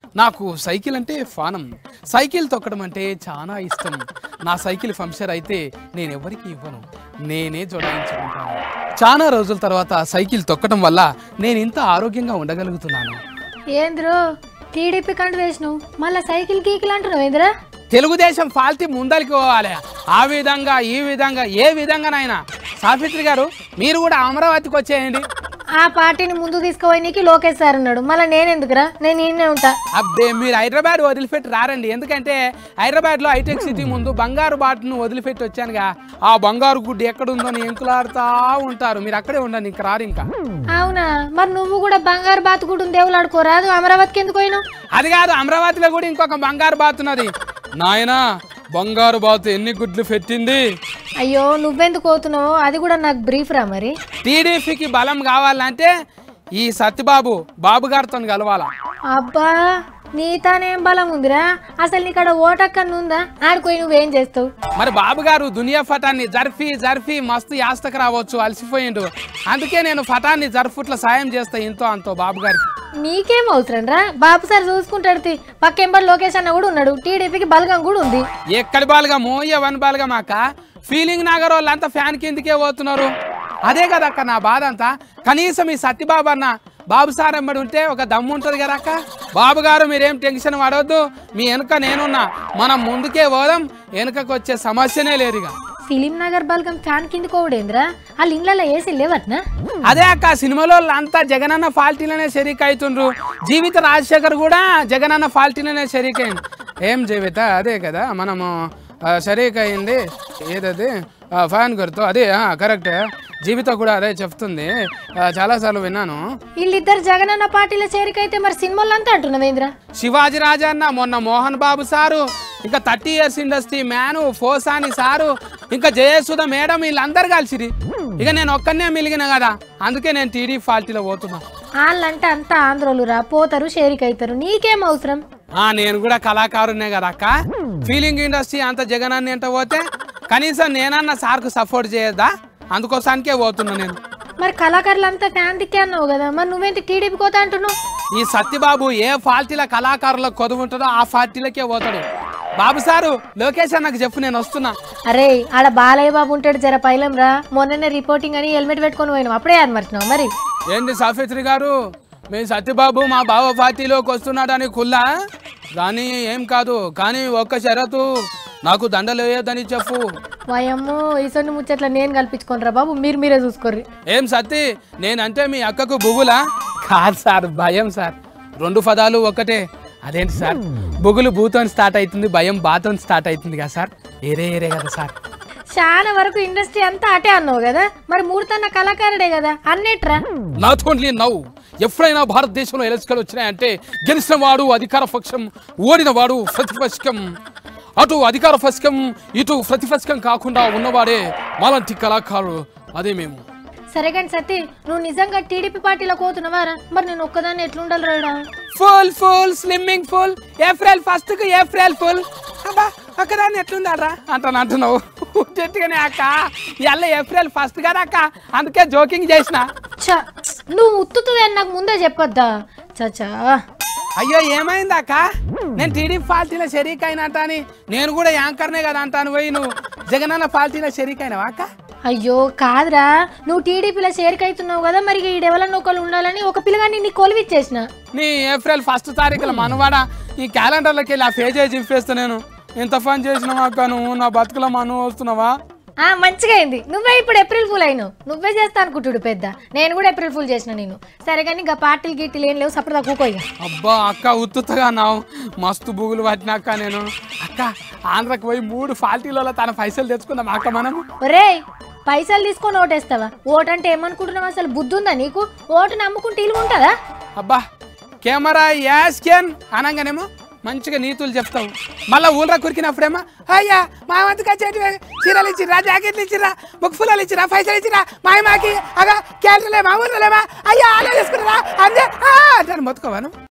నాకు సైకిల్ అంటే ఫానం సైకిల్ తొక్కడం అంటే చాలా ఇష్టం నా సైకిల్ పంక్చర్ అయితే నేను ఎవరికి ఇవ్వను నేనే జోడాయించుకుంటాను చాలా రోజుల తర్వాత సైకిల్ తొక్కడం వల్ల నేను ఇంత ఆరోగ్యంగా ఉండగలుగుతున్నాను ఏంద్రో టీడీపీ కంటు వేసినావు మళ్ళా సైకిల్ గీకిలు అంటున్నావు ఏంద్రా తెలుగుదేశం ఫాల్తి ముందరికి పోవాలి ఆ విధంగా ఈ విధంగా ఏ విధంగానైనా సావిత్రి గారు మీరు కూడా అమరావతికి వచ్చేయండి ఆ పార్టీని ముందు తీసుకుపోయినకి లోకేష్ సార్ ఉన్నాడు మళ్ళీ నేనెందుకురా నేను ఈయనే ఉంటా అబ్బే మీరు హైదరాబాద్ వదిలిపెట్టి రారండి ఎందుకంటే హైదరాబాద్లో హైటెక్ సిటీ ముందు బంగారు బాటను వదిలిపెట్టి వచ్చానుగా ఆ బంగారు గుడ్డు ఎక్కడుందని ఎంకులాడుతూ ఉంటారు మీరు అక్కడే ఉండండి ఇంక రారు ఇంకా అవునా మరి నువ్వు కూడా బంగారు బాతుకుంటుంది దేవుళ్ళు ఆడుకోరాదు అమరావతికి ఎందుకు పోయినావు అది కాదు అమరావతిలో కూడా ఇంకొక బంగారు బాత్ ఉన్నది నాయనా బంగారు బాతు ఎన్ని గుడ్లు పెట్టింది అయ్యో నువ్వెందుకు పోతున్నావు అది కూడా నాకు బ్రీఫ్ రా మరి టీడీపీకి బలం కావాలంటే ఈ సత్యబాబు బాబు గారితో కలవాలా అబ్బా నీతానేం బలం ఉందిరా అసలు నీకాడ ఓటక్కన్న ఉందా ఆడుకోయి నువ్వేం చేస్తావు మరి బాబు గారు దునియా ఫటాన్ని జర్ఫీ జర్ఫీ మస్తు యాస్తకు రావచ్చు అలసిపోయిండు అందుకే నేను ఫటాన్ని జర్ఫుట్ల సాయం చేస్తా ఇంతో అంతో బాబు గారికి నీకేం అవసరం రా బాబు సార్ చూసుకుంటాడు తీ. పక్కెంబడి లోకేష్ అన్న కూడా ఉన్నాడు టీడీపీకి బలగం కూడా ఉంది ఎక్కడి బాలుగా మోయ వన్ బాలుగా మాక ఫీలింగ్ నగర్ వాళ్ళంతా ఫ్యాన్ కిందకే పోతున్నారు అదే కదా అక్క నా బాధ అంతా కనీసం ఈ సత్యబాబు అన్న బాబు సార్ ఎంబడి ఉంటే ఒక దమ్ము ఉంటుంది కదా అక్క బాబు గారు మీరేం టెన్షన్ పడవద్దు మీ వెనుక నేనున్నా మనం ముందుకే పోదాం వెనుకకు వచ్చే సమస్యనే లేదు ఇక ఫిలిం నగర్ బలగం ఫ్యాన్ కింద కోవుడేంద్రా వాళ్ళ ఇండ్లలో ఏసీ లేవట్నా అదే అక్క సినిమాలో అంతా జగనన్న ఫాల్టీలోనే షరీక్ అవుతుండ్రు జీవిత రాజశేఖర్ కూడా జగనన్న ఫాల్టీలోనే షరీక్ అయింది ఏం జీవిత అదే కదా మనము ఆ, షరీక్ అయింది ఏదది ఆ, ఫ్యాన్ గుర్తు అదే ఆ, కరెక్ట్ జీవిత కూడా అదే చెప్తుంది ఆ, చాలాసార్లు విన్నాను వీళ్ళిద్దరు జగనన్న పార్టీలో చేరికైతే మరి సినిమాలు అంతా అంటున్నావేంద్రా శివాజీ రాజన్న మొన్న మోహన్ బాబు సారు ఇంకా థర్టీ ఇయర్స్ ఇండస్ట్రీ మ్యాను ఫోసాని సారు ఇంకా జయసుధ మేడం వీళ్ళందరు కలిసిరి ఇక నేను ఒక్కనే మిలిగిన కదా అందుకే నేను టీడీ ఫాల్టీలో పోతున్నా వాళ్ళంటే అంతా ఆంధ్రోలు రా పోతారు షేరిక్ అవుతారు నీకేం అవసరం ఆ నేను కూడా కళాకారునే కదా అక్క ఫీలింగ్ ఇండస్ట్రీ అంత జగనాన్ని ఎంత పోతే కనీసం నేనన్నా సార్కు సపోర్ట్ చేయొద్దా అందుకోసానికే పోతున్నా నేను మరి కళాకారులంతా ఫ్యాన్ దిక్కే అన్నావు కదా మరి నువ్వేంటి టీడీపీ కోతా అంటున్నావు ఈ సత్యబాబు ఏ పార్టీల కళాకారులకు కొదువు ఉంటుందో ఆ పార్టీలకే పోతాడు బాబు సారు లోకేష్ అన్నకు చెప్పు నేను వస్తున్నా అరే ఆడ బాలయ్య బాబు ఉంటాడు జర పైలం రా మొన్ననే రిపోర్టింగ్ అని హెల్మెట్ పెట్టుకొని పోయినావు అప్పుడే అది మర్చినావు మరి ఏంటి సాఫిత్రి గారు మీ సత్యబాబు మా బావ పార్టీలోకి వస్తున్నాడని కుల్లా కానీ ఏం కాదు కానీ ఒక్క షరతు నాకు దండలు వేయొద్దని చెప్పు వాయమ్మో ఈసొన్ని ముచ్చట్ల నేను కల్పించుకోను రా బాబు మీరు మీరే చూసుకోర్రి ఏం సత్తి నేనంటే మీ అక్కకు బుగులా కాదు సార్ భయం సార్ రెండు పదాలు ఒకటే అదేంటి సార్ బుగులు భూతో స్టార్ట్ అవుతుంది భయం బాతో స్టార్ట్ అవుతుంది కదా సార్ ఏరే ఏరే కదా సార్ చాలా వరకు ఇండస్ట్రీ అంతా అటే అన్నావు కదా మరి మూడుతన్న కళాకారుడే కదా అన్నిట్రా నాట్ ఓన్లీ నౌ ఎప్పుడైనా భారతదేశంలో ఎలక్షన్ వచ్చినాయంటే గెలిచిన వాడు అధికార పక్షం ఓడిన వాడు ప్రతిపక్షం అటు అధికార పక్షం ఇటు ప్రతిపక్షం కాకుండా ఉన్నవాడే మాలాంటి కళాకారులు అదే మేము సరే కానీ సతీ నువ్వు నిజంగా టీడీపీ పార్టీలో పోతున్నావారా మరి నేను ఒక్కదాన్ని ఎట్లుండాలి రాడా full full slimming fool April first కు ఏప్రిల్ ఫుల్ అబ్బా ఒక్కదాన్ని ఎట్లుందాడ్రా అంటాను అంటున్నావు చెట్టుగానే అక్క ఇవాళ ఏప్రిల్ ఫస్ట్ కదా అక్క అందుకే జోకింగ్ చేసిన ఛ, నువ్వు ఉత్తుతుంది అని నాకు ముందే చెప్పొద్దా చచా అయ్యో ఏమైంది అక్క నేను టీడీపీ పార్టీలో షరీక్ అయినట్ట అని నేను కూడా యాంకర్నే కదా అంటాను పోయి నువ్వు జగనన్న పార్టీలో షరీక్ అయినావా అక్క అయ్యో కాదురా నువ్వు టీడీపీలో చేరికైతున్నావు కదా మరి ఈడెవలన్న ఒకళ్ళు ఉండాలని ఒక పిల్లగాన్ని నీ కొలువిచ్చేసిన నీ ఏప్రిల్ ఫస్ట్ తారీఖుల మనవాడ ఈ క్యాలెండర్లోకి వెళ్ళి ఆ పేజీ చింపేస్తా నేను ఎంత ఫన్ చేసినావా అక్క నువ్వు నా బతుకుల మను వస్తున్నావా ఆ మంచిగా అయింది నువ్వే ఇప్పుడు ఏప్రిల్ ఫుల్ అయినావు నువ్వే చేస్తా అనుకుంటుడు పెద్ద నేను కూడా ఏప్రిల్ ఫుల్ చేసిన నేను సరే కానీ ఇంకా పార్టీలు గిట్టీలు ఏం లేవు సపడదా కూకోయ్యా అబ్బా అక్క ఉత్తుతగా నావు మస్తు బుగులు పట్టినాక నేను అక్క ఆంధ్రకు పోయి మూడు ఫాల్టీలలో తన పైసలు తెచ్చుకుందాం అక్క మనం ఒరేయ్ పైసలు తీసుకొని ఓటేస్తావా ఓటు అంటే ఏమనుకుంటున్నావు అసలు బుద్ధి ఉందా నీకు ఓటు నమ్ముకుంటే ఇల్లు ఉంటుందా అబ్బా కెమెరా యాస్కెన్ అనగానేమో మంచిగా నీతులు చెప్తావు మళ్ళీ ఊళ్ళ కురికినప్పుడేమో అయ్యా మా వంతుకు వచ్చేటి చీరలు ఇచ్చిరా జాకెట్లు ఇచ్చిరా బుక్ ఫుల్లలు ఇచ్చిరా పైసలు ఇచ్చిరా మా మాకి అగా క్యాలరీలే మా ఊర్లోలేమా అయ్యా ఆలో చేసుకున్నారా అందే అంటాను మొత్తుకోవాను